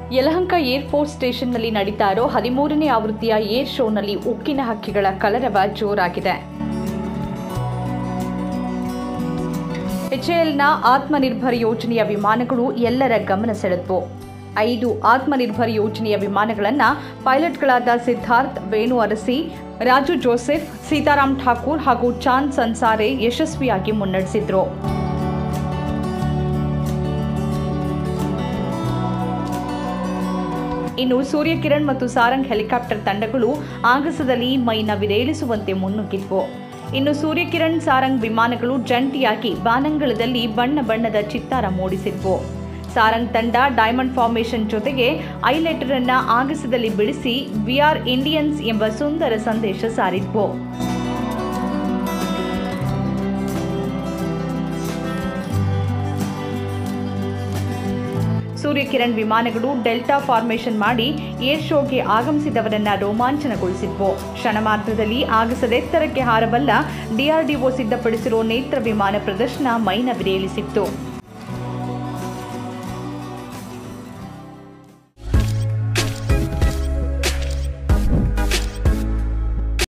Yelahanka air force ಸ್ಟೇಷನ್ನಲ್ಲಿ ನಡೀತಾ ಇರೋ ಹದಿಮೂರನೇ ಆವೃತ್ತಿಯ ಏರ್ ಶೋನಲ್ಲಿ ಉಕ್ಕಿನ ಹಕ್ಕಿಗಳ ಕಲರವ ಜೋರಾಗಿದೆ ಎಚ್ಎಎಲ್ನ ಆತ್ಮನಿರ್ಭರ್ ಯೋಜನೆಯ ವಿಮಾನಗಳು ಎಲ್ಲರ ಗಮನ ಸೆಳೆದ್ವು ಐದು ಆತ್ಮನಿರ್ಭರ್ ಯೋಜನೆಯ ವಿಮಾನಗಳನ್ನು ಪೈಲಟ್ಗಳಾದ ಸಿದ್ಧಾರ್ಥ್ ವೇಣು ಅರಸಿ ರಾಜು ಜೋಸೆಫ್ ಸೀತಾರಾಮ್ ಠಾಕೂರ್ ಹಾಗೂ ಚಾಂದ್ ಸನ್ಸಾರೆ ಯಶಸ್ವಿಯಾಗಿ ಮುನ್ನಡೆಸಿದ್ರು ಇನ್ನು ಸೂರ್ಯಕಿರಣ್ ಮತ್ತು ಸಾರಂಗ್ ಹೆಲಿಕಾಪ್ಟರ್ ತಂಡಗಳು ಆಗಸದಲ್ಲಿ ಮೈನ ವಿರೇಳಿಸುವಂತೆ ಮುನ್ನುಗ್ಗಿದ್ವು ಇನ್ನು ಸೂರ್ಯಕಿರಣ್ ಸಾರಂಗ್ ವಿಮಾನಗಳು ಜಂಟಿಯಾಗಿ ಬಾನಂಗಳದಲ್ಲಿ ಬಣ್ಣ ಬಣ್ಣದ ಚಿತ್ತಾರ ಮೂಡಿಸಿದ್ವು ಸಾರಂಗ್ ತಂಡ ಡೈಮಂಡ್ ಫಾರ್ಮೇಷನ್ ಜೊತೆಗೆ ಐಲೆಟರ್ ಅನ್ನ ಆಗಸದಲ್ಲಿ ಬಿಡಿಸಿ ವಿ ಆರ್ ಇಂಡಿಯನ್ಸ್ ಎಂಬ ಸುಂದರ ಸಂದೇಶ ಸಾರಿದ್ವು ಸೂರ್ಯಕಿರಣ್ ವಿಮಾನಗಳು ಡೆಲ್ಟಾ ಫಾರ್ಮೇಷನ್ ಮಾಡಿ ಏರ್ ಶೋಗೆ ಆಗಮಿಸಿದವರನ್ನ ರೋಮಾಂಚನಗೊಳಿಸಿದ್ವು ಕ್ಷಣ ಮಾತ್ರದಲ್ಲಿ ಆಗಸದೆತ್ತರಕ್ಕೆ ಹಾರಬಲ್ಲ ಡಿಆರ್ಡಿಒ ಸಿದ್ಧಪಡಿಸಿರೋ ನೇತ್ರ ವಿಮಾನ ಪ್ರದರ್ಶನ ಮೈನ ವಿರೇಳಿಸಿತ್ತು